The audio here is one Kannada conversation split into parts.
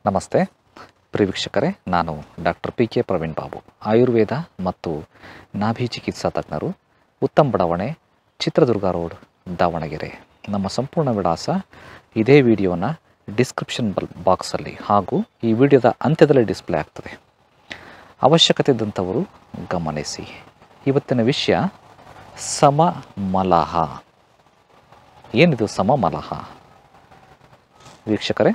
ನಮಸ್ತೆ ಪ್ರಿಯ ವೀಕ್ಷಕರೇ ನಾನು doctor P K Praveen Babu Ayurveda ಮತ್ತು ನಾಭಿ ಚಿಕಿತ್ಸಾ ತಜ್ಞರು ಉತ್ತಮ್ ಬಡಾವಣೆ ಚಿತ್ರದುರ್ಗ ರೋಡ್ ದಾವಣಗೆರೆ ನಮ್ಮ ಸಂಪೂರ್ಣ ವಿಳಾಸ ಇದೇ ವಿಡಿಯೋನ ಡಿಸ್ಕ್ರಿಪ್ಷನ್ ಬಲ್ ಬಾಕ್ಸಲ್ಲಿ ಹಾಗೂ ಈ ವಿಡಿಯೋದ ಅಂತ್ಯದಲ್ಲಿ ಡಿಸ್ಪ್ಲೇ ಆಗ್ತದೆ ಅವಶ್ಯಕತೆ ಇದ್ದಂಥವರು ಗಮನಿಸಿ ಇವತ್ತಿನ ವಿಷಯ ಸಮಮಲಹ ಏನಿದು ಸಮಮಲಹ ವೀಕ್ಷಕರೇ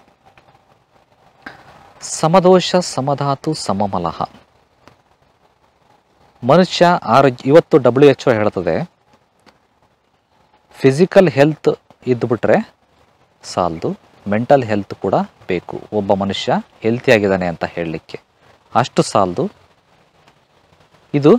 ಸಮದೋಷ ಸಮಧಾತು ಸಮಮಲಹ ಮನುಷ್ಯ ಆರೋಗ್ಯ ಇವತ್ತು ಡಬ್ಲ್ಯೂ ಎಚ್ ಒ ಹೇಳ್ತದೆ ಫಿಸಿಕಲ್ ಹೆಲ್ತ್ ಇದ್ದುಬಿಟ್ರೆ ಸಾಲದು ಮೆಂಟಲ್ ಹೆಲ್ತ್ ಕೂಡ ಬೇಕು ಒಬ್ಬ ಮನುಷ್ಯ ಹೆಲ್ತಿ ಆಗಿದ್ದಾನೆ ಅಂತ ಹೇಳಲಿಕ್ಕೆ ಅಷ್ಟು ಸಾಲದು ಇದು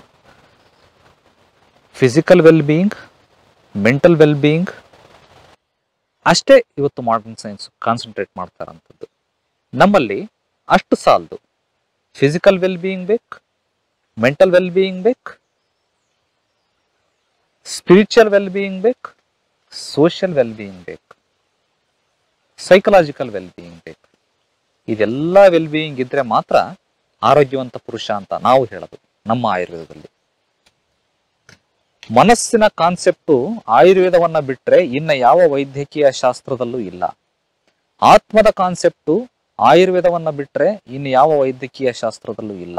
physical well being mental well being ಅಷ್ಟೇ ಇವತ್ತು ಮಾಡರ್ನ್ ಸೈನ್ಸ್ ಕಾನ್ಸಂಟ್ರೇಟ್ ಮಾಡ್ತಾರಂಥದ್ದು ನಮ್ಮಲ್ಲಿ ಅಷ್ಟು ಸಾಲದು ಫಿಸಿಕಲ್ ವೆಲ್ ಬೀಯಿಂಗ್ ಬೇಕು ಮೆಂಟಲ್ ವೆಲ್ ಬೀಯಿಂಗ್ ಬೇಕು ಸ್ಪಿರಿಚುವಲ್ ವೆಲ್ ಬೀಯಿಂಗ್ ಬೇಕು ಸೋಷಿಯಲ್ ವೆಲ್ ಬೀಯಿಂಗ್ ಬೇಕು ಸೈಕಲಾಜಿಕಲ್ ವೆಲ್ ಬೀಯಿಂಗ್ ಬೇಕು ಇದೆಲ್ಲ ವೆಲ್ ಬೀಯಿಂಗ್ ಇದ್ರೆ ಮಾತ್ರ ಆರೋಗ್ಯವಂತ ಪುರುಷ ಅಂತ ನಾವು ಹೇಳೋದು ನಮ್ಮ ಆಯುರ್ವೇದದಲ್ಲಿ ಮನಸ್ಸಿನ ಕಾನ್ಸೆಪ್ಟು ಆಯುರ್ವೇದವನ್ನ ಬಿಟ್ರೆ ಇನ್ನ ಯಾವ ವೈದ್ಯಕೀಯ ಶಾಸ್ತ್ರದಲ್ಲೂ ಇಲ್ಲ ಆತ್ಮದ ಕಾನ್ಸೆಪ್ಟು ಆಯುರ್ವೇದವನ್ನ ಬಿಟ್ರೆ ಇನ್ನು ಯಾವ ವೈದ್ಯಕೀಯ ಶಾಸ್ತ್ರದಲ್ಲೂ ಇಲ್ಲ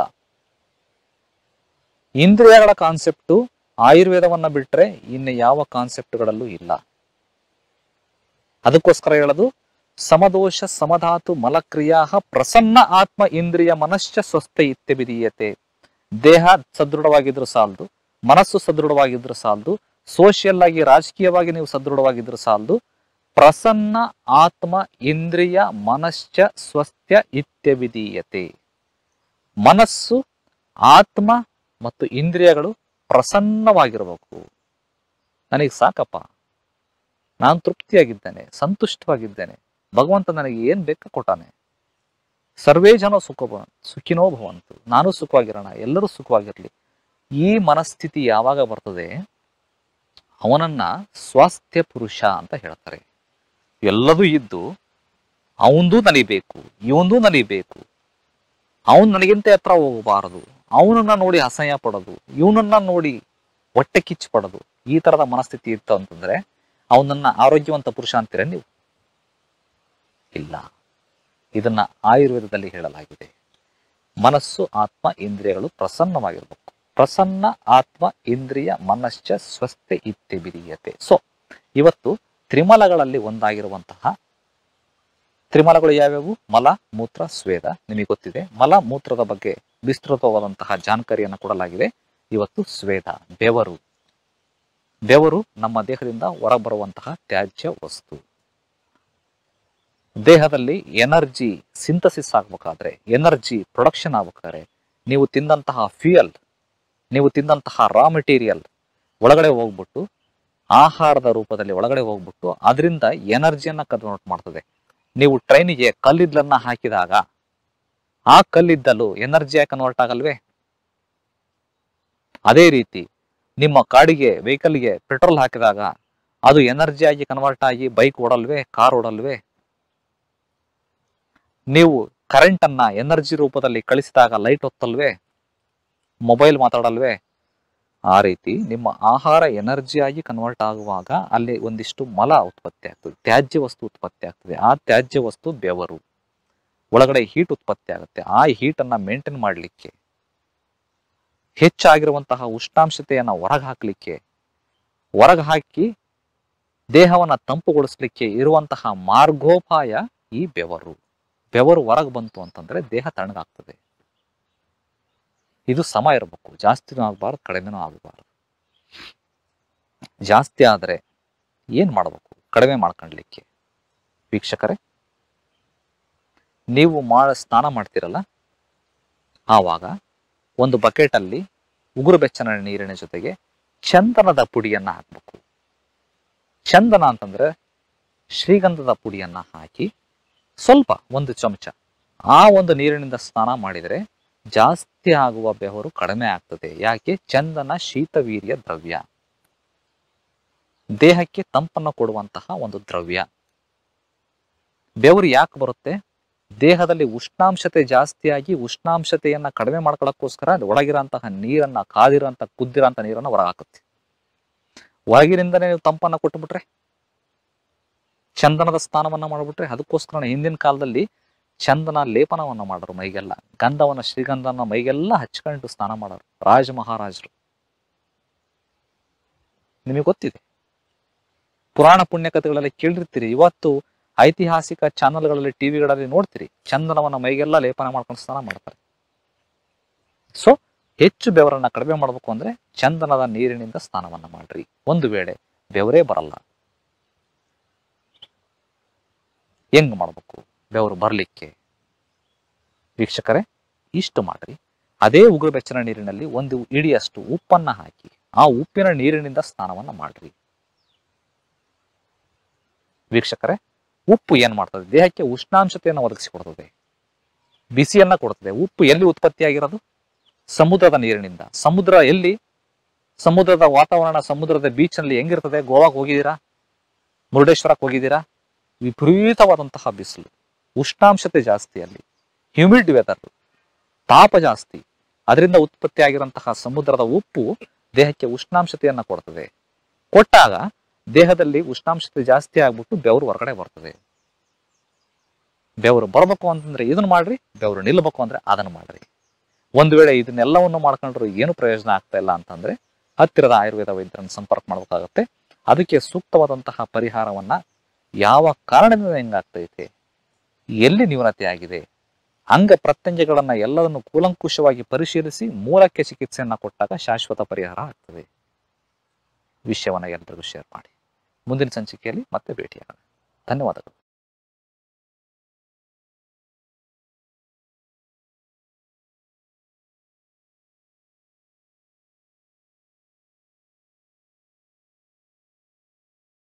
ಇಂದ್ರಿಯಗಳ ಕಾನ್ಸೆಪ್ಟು ಆಯುರ್ವೇದವನ್ನ ಬಿಟ್ರೆ ಇನ್ನು ಯಾವ ಕಾನ್ಸೆಪ್ಟ್ಗಳಲ್ಲೂ ಇಲ್ಲ ಅದಕ್ಕೋಸ್ಕರ ಹೇಳೋದು ಸಮದೋಷ ಸಮಧಾತು ಮಲಕ್ರಿಯಾ ಪ್ರಸನ್ನ ಆತ್ಮ ಇಂದ್ರಿಯ ಮನಶ್ಚ ಸ್ವಸ್ಥ ಇತ್ಯಭಿಧೀಯತೆ ದೇಹ ಸದೃಢವಾಗಿದ್ರು ಸಾಲದು ಮನಸ್ಸು ಸದೃಢವಾಗಿದ್ರು ಸಾಲದು ಸೋಷಿಯಲ್ ಆಗಿ ರಾಜಕೀಯವಾಗಿ ನೀವು ಸದೃಢವಾಗಿದ್ರು ಸಾಲದು ಪ್ರಸನ್ನ ಆತ್ಮ ಇಂದ್ರಿಯ ಮನಶ್ಚ ಸ್ವಸ್ತ್ಯ ಇತ್ಯವಿಧೀಯತೆ ಮನಸ್ಸು ಆತ್ಮ ಮತ್ತು ಇಂದ್ರಿಯಗಳು ಪ್ರಸನ್ನವಾಗಿರಬೇಕು ನನಗೆ ಸಾಕಪ್ಪ ನಾನು ತೃಪ್ತಿಯಾಗಿದ್ದೇನೆ ಸಂತುಷ್ಟವಾಗಿದ್ದೇನೆ ಭಗವಂತ ನನಗೆ ಏನ್ ಬೇಕಾ ಕೊಟ್ಟಾನೆ ಸರ್ವೇ ಜನ ಸುಖ ಸುಖಿನೋ ಭವಂತು ನಾನು ಸುಖವಾಗಿರೋಣ ಎಲ್ಲರೂ ಸುಖವಾಗಿರ್ಲಿ ಈ ಮನಸ್ಥಿತಿ ಯಾವಾಗ ಬರ್ತದೆ ಅವನನ್ನ ಸ್ವಾಸ್ಥ್ಯ ಪುರುಷ ಅಂತ ಹೇಳ್ತಾರೆ ಎಲ್ಲದೂ ಇದ್ದು ಅವಂದು ನಲಿಬೇಕು ಇವಂದು ನಲಿಬೇಕು ಅವನು ನನಗಿಂತ ಹತ್ರ ಹೋಗಬಾರದು ಅವನನ್ನ ನೋಡಿ ಅಸಹ್ಯ ಪಡೋದು ಇವನನ್ನ ನೋಡಿ ಹೊಟ್ಟೆ ಕಿಚ್ಚು ಪಡೋದು ಈ ತರದ ಮನಸ್ಥಿತಿ ಇತ್ತು ಅಂತಂದ್ರೆ ಅವನನ್ನ ಆರೋಗ್ಯವಂತ ಪುರುಷ ಅಂತೀರ ನೀವು ಇಲ್ಲ ಇದನ್ನ ಆಯುರ್ವೇದದಲ್ಲಿ ಹೇಳಲಾಗಿದೆ ಮನಸ್ಸು ಆತ್ಮ ಇಂದ್ರಿಯಗಳು ಪ್ರಸನ್ನವಾಗಿರ್ಬೇಕು ಪ್ರಸನ್ನ ಆತ್ಮ ಇಂದ್ರಿಯ ಮನಶ್ಚ ಸ್ವಸ್ಥ ಇತ್ಯಭಿಧೀಯತೆ ಸೊ ಇವತ್ತು ತ್ರಿಮಲಗಳಲ್ಲಿ ಒಂದಾಗಿರುವಂತಹ ತ್ರಿಮಲಗಳು ಯಾವ್ಯಾವು ಮಲ ಮೂತ್ರ ಸ್ವೇದ ನಿಮಗೆ ಗೊತ್ತಿದೆ ಮಲ ಮೂತ್ರದ ಬಗ್ಗೆ ವಿಸ್ತೃತವಾದಂತಹ ಜಾಣಕಾರಿಯನ್ನು ಕೊಡಲಾಗಿದೆ ಇವತ್ತು ಸ್ವೇದ ಬೆವರು ಬೆವರು ನಮ್ಮ ದೇಹದಿಂದ ಹೊರಬರುವಂತಹ ತ್ಯಾಜ್ಯ ವಸ್ತು ದೇಹದಲ್ಲಿ ಎನರ್ಜಿ ಸಿಂಥಸಿಸ್ ಆಗ್ಬೇಕಾದ್ರೆ ಎನರ್ಜಿ ಪ್ರೊಡಕ್ಷನ್ ಆಗ್ಬೇಕಾದ್ರೆ ನೀವು ತಿಂದಂತಹ ಫ್ಯೂಯಲ್ ನೀವು ತಿಂದಂತಹ ರಾ ಮೆಟೀರಿಯಲ್ ಒಳಗಡೆ ಹೋಗ್ಬಿಟ್ಟು ಆಹಾರದ ರೂಪದಲ್ಲಿ ಒಳಗಡೆ ಹೋಗ್ಬಿಟ್ಟು ಅದರಿಂದ ಎನರ್ಜಿಯನ್ನ ಕನ್ವರ್ಟ್ ಮಾಡ್ತದೆ ನೀವು ಟ್ರೈನಿಗೆ ಕಲ್ಲಿದ್ದಲನ್ನ ಹಾಕಿದಾಗ ಆ ಕಲ್ಲಿದ್ದಲು ಎನರ್ಜಿಯಾಗಿ ಕನ್ವರ್ಟ್ ಆಗಲ್ವೇ ಅದೇ ರೀತಿ ನಿಮ್ಮ ಕಾಡಿಗೆ ವೆಹಿಕಲ್ಗೆ ಪೆಟ್ರೋಲ್ ಹಾಕಿದಾಗ ಅದು ಎನರ್ಜಿಯಾಗಿ ಕನ್ವರ್ಟ್ ಆಗಿ ಬೈಕ್ ಓಡಲ್ವೇ ಕಾರ್ ಓಡಲ್ವೇ ನೀವು ಕರೆಂಟ್ ಅನ್ನ ಎನರ್ಜಿ ರೂಪದಲ್ಲಿ ಕಳಿಸಿದಾಗ ಲೈಟ್ ಹೊತ್ತಲ್ವೇ ಮೊಬೈಲ್ ಮಾತಾಡಲ್ವೇ ಆ ರೀತಿ ನಿಮ್ಮ ಆಹಾರ ಎನರ್ಜಿಯಾಗಿ ಕನ್ವರ್ಟ್ ಆಗುವಾಗ ಅಲ್ಲಿ ಒಂದಿಷ್ಟು ಮಲ ಉತ್ಪತ್ತಿ ಆಗ್ತದೆ ತ್ಯಾಜ್ಯ ವಸ್ತು ಉತ್ಪತ್ತಿ ಆಗ್ತದೆ ಆ ತ್ಯಾಜ್ಯ ವಸ್ತು ಬೆವರು ಒಳಗಡೆ ಹೀಟ್ ಉತ್ಪತ್ತಿ ಆಗುತ್ತೆ ಆ ಹೀಟ್ ಅನ್ನ ಮೇಂಟೈನ್ ಮಾಡಲಿಕ್ಕೆ ಹೆಚ್ಚಾಗಿರುವಂತಹ ಉಷ್ಣಾಂಶತೆಯನ್ನ ಹೊರಗೆ ಹಾಕ್ಲಿಕ್ಕೆ ಹೊರಗೆ ಹಾಕಿ ದೇಹವನ್ನ ತಂಪುಗೊಳಿಸ್ಲಿಕ್ಕೆ ಇರುವಂತಹ ಮಾರ್ಗೋಪಾಯ ಈ ಬೆವರು ಬೆವರು ಹೊರಗೆ ಬಂತು ಅಂತಂದ್ರೆ ದೇಹ ತಣ್ಣಗಾಗ್ತದೆ ಇದು ಸಮ ಇರಬೇಕು ಜಾಸ್ತಿನೂ ಆಗಬಾರ್ದು ಕಡಿಮೆನೂ ಆಗಬಾರ್ದು ಜಾಸ್ತಿ ಆದರೆ ಏನ್ ಮಾಡಬೇಕು ಕಡಿಮೆ ಮಾಡ್ಕೊಳ್ಲಿಕ್ಕೆ ವೀಕ್ಷಕರೇ ನೀವು ಮಾಡ ಸ್ನಾನ ಮಾಡ್ತಿರಲ್ಲ ಆವಾಗ ಒಂದು ಬಕೆಟಲ್ಲಿ ಉಗುರು ಬೆಚ್ಚನ ನೀರಿನ ಜೊತೆಗೆ ಚಂದನದ ಪುಡಿಯನ್ನ ಹಾಕ್ಬೇಕು ಚಂದನ ಅಂತಂದ್ರೆ ಶ್ರೀಗಂಧದ ಪುಡಿಯನ್ನ ಹಾಕಿ ಸ್ವಲ್ಪ ಒಂದು ಚಮಚ ಆ ಒಂದು ನೀರಿನಿಂದ ಸ್ನಾನ ಮಾಡಿದರೆ ಜಾಸ್ತಿ ಆಗುವ ಬೆವರು ಕಡಿಮೆ ಆಗ್ತದೆ ಯಾಕೆ ಚಂದನ ಶೀತವೀರ್ಯ ದ್ರವ್ಯ ದೇಹಕ್ಕೆ ತಂಪನ್ನು ಕೊಡುವಂತಹ ಒಂದು ದ್ರವ್ಯ ಬೆವರು ಯಾಕೆ ಬರುತ್ತೆ ದೇಹದಲ್ಲಿ ಉಷ್ಣಾಂಶತೆ ಜಾಸ್ತಿಯಾಗಿ ಉಷ್ಣಾಂಶತೆಯನ್ನ ಕಡಿಮೆ ಮಾಡ್ಕೊಳ್ಳೋಕ್ಕೋಸ್ಕರ ಅದು ಒಳಗಿರೋಂತಹ ನೀರನ್ನ ಕಾದಿರೋಂಥ ಕುದ್ದಿರೋಂಥ ನೀರನ್ನ ಹೊರ ಹಾಕುತ್ತೆ ಒಳಗಿನಿಂದನೇ ನೀವು ತಂಪನ್ನ ಕೊಟ್ಟುಬಿಟ್ರೆ ಚಂದನದ ಸ್ನಾನವನ್ನ ಮಾಡಿಬಿಟ್ರೆ ಅದಕ್ಕೋಸ್ಕರ ಹಿಂದಿನ ಕಾಲದಲ್ಲಿ ಚಂದನ ಲೇಪನವನ್ನ ಮಾಡೋರು ಮೈಗೆಲ್ಲ ಗಂಧವನ್ನ ಶ್ರೀಗಂಧನ ಮೈಗೆಲ್ಲ ಹಚ್ಕೊಂಡು ಸ್ನಾನ ಮಾಡೋರು ರಾಜ ಮಹಾರಾಜರು ನಿಮಗೆ ಗೊತ್ತಿದೆ ಪುರಾಣ ಪುಣ್ಯ ಕಥೆಗಳೆಲ್ಲ ಕೇಳಿರ್ತೀರಿ ಇವತ್ತು ಐತಿಹಾಸಿಕ ಚಾನೆಲ್ಗಳಲ್ಲಿ ಟಿವಿಗಳಲ್ಲಿ ನೋಡ್ತೀರಿ ಚಂದನವನ್ನ ಮೈಗೆಲ್ಲ ಲೇಪನ ಮಾಡ್ಕೊಂಡು ಸ್ನಾನ ಮಾಡ್ತಾರೆ ಸೊ ಹೆಚ್ಚು ಬೆವರನ್ನ ಕಡಿಮೆ ಮಾಡಬೇಕು ಅಂದ್ರೆ ಚಂದನದ ನೀರಿನಿಂದ ಸ್ನಾನವನ್ನ ಮಾಡ್ರಿ ಒಂದು ವೇಳೆ ಬೆವರೇ ಬರಲ್ಲ ಹೆಂಗ್ ಮಾಡ್ಬೇಕು ಬೆವರು ಬರ್ಲಿಕ್ಕೆ ವೀಕ್ಷಕರೇ ಇಷ್ಟು ಮಾಡ್ರಿ ಅದೇ ಉಗುರು ಬೆಚ್ಚನ ನೀರಿನಲ್ಲಿ ಒಂದು ಇಡಿಯಷ್ಟು ಉಪ್ಪನ್ನ ಹಾಕಿ ಆ ಉಪ್ಪಿನ ನೀರಿನಿಂದ ಸ್ನಾನವನ್ನ ಮಾಡ್ರಿ ವೀಕ್ಷಕರೇ ಉಪ್ಪು ಏನ್ ಮಾಡ್ತದೆ ದೇಹಕ್ಕೆ ಉಷ್ಣಾಂಶತೆಯನ್ನು ಒದಗಿಸಿಕೊಡ್ತದೆ ಬಿಸಿಯನ್ನ ಕೊಡ್ತದೆ ಉಪ್ಪು ಎಲ್ಲಿ ಉತ್ಪತ್ತಿಯಾಗಿರೋದು ಸಮುದ್ರದ ನೀರಿನಿಂದ ಸಮುದ್ರ ಎಲ್ಲಿ ಸಮುದ್ರದ ವಾತಾವರಣ ಸಮುದ್ರದ ಬೀಚ್ ನಲ್ಲಿ ಹೆಂಗಿರ್ತದೆ ಗೋವಾಗೆ ಹೋಗಿದ್ದೀರಾ ಮುರುಡೇಶ್ವರಕ್ಕೆ ಹೋಗಿದ್ದೀರಾ ವಿಪರೀತವಾದಂತಹ ಬಿಸಿಲು ಉಷ್ಣಾಂಶತೆ ಜಾಸ್ತಿ ಅಲ್ಲಿ ಹ್ಯೂಮಿಡ್ ವೆದರ್ ತಾಪ ಜಾಸ್ತಿ ಅದರಿಂದ ಉತ್ಪತ್ತಿಯಾಗಿರುವಂತಹ ಸಮುದ್ರದ ಉಪ್ಪು ದೇಹಕ್ಕೆ ಉಷ್ಣಾಂಶತೆಯನ್ನ ಕೊಡ್ತದೆ ಕೊಟ್ಟಾಗ ದೇಹದಲ್ಲಿ ಉಷ್ಣಾಂಶತೆ ಜಾಸ್ತಿ ಆಗ್ಬಿಟ್ಟು ಬೆವರು ಹೊರಗಡೆ ಬರ್ತದೆ ಬೆವರು ಬರಬೇಕು ಅಂತಂದ್ರೆ ಇದನ್ನ ಮಾಡ್ರಿ ಬೆವರು ನಿಲ್ಲಬೇಕು ಅಂದ್ರೆ ಅದನ್ನ ಮಾಡ್ರಿ ಒಂದು ವೇಳೆ ಇದನ್ನೆಲ್ಲವನ್ನು ಮಾಡ್ಕೊಂಡ್ರು ಏನು ಪ್ರಯೋಜನ ಆಗ್ತಾ ಇಲ್ಲ ಅಂತಂದ್ರೆ ಹತ್ತಿರದ ಆಯುರ್ವೇದ ವೈದ್ಯರನ್ನು ಸಂಪರ್ಕ ಮಾಡಬೇಕಾಗತ್ತೆ ಅದಕ್ಕೆ ಸೂಕ್ತವಾದಂತಹ ಪರಿಹಾರವನ್ನ ಯಾವ ಕಾರಣದಿಂದ ಹೆಂಗಾಗ್ತೈತೆ ಎಲ್ಲಿ ನ್ಯೂನತೆ ಆಗಿದೆ ಅಂಗ ಪ್ರತ್ಯಂಗಗಳನ್ನ ಎಲ್ಲವನ್ನು ಕೂಲಂಕುಷವಾಗಿ ಪರಿಶೀಲಿಸಿ ಮೂಲಕ್ಕೆ ಚಿಕಿತ್ಸೆಯನ್ನ ಕೊಟ್ಟಾಗ ಶಾಶ್ವತ ಪರಿಹಾರ ಆಗ್ತದೆ ವಿಷಯವನ್ನ ಎಲ್ಲರಿಗೂ ಶೇರ್ ಮಾಡಿ ಮುಂದಿನ ಸಂಚಿಕೆಯಲ್ಲಿ ಮತ್ತೆ ಭೇಟಿಯಾಗೋಣ ಧನ್ಯವಾದಗಳು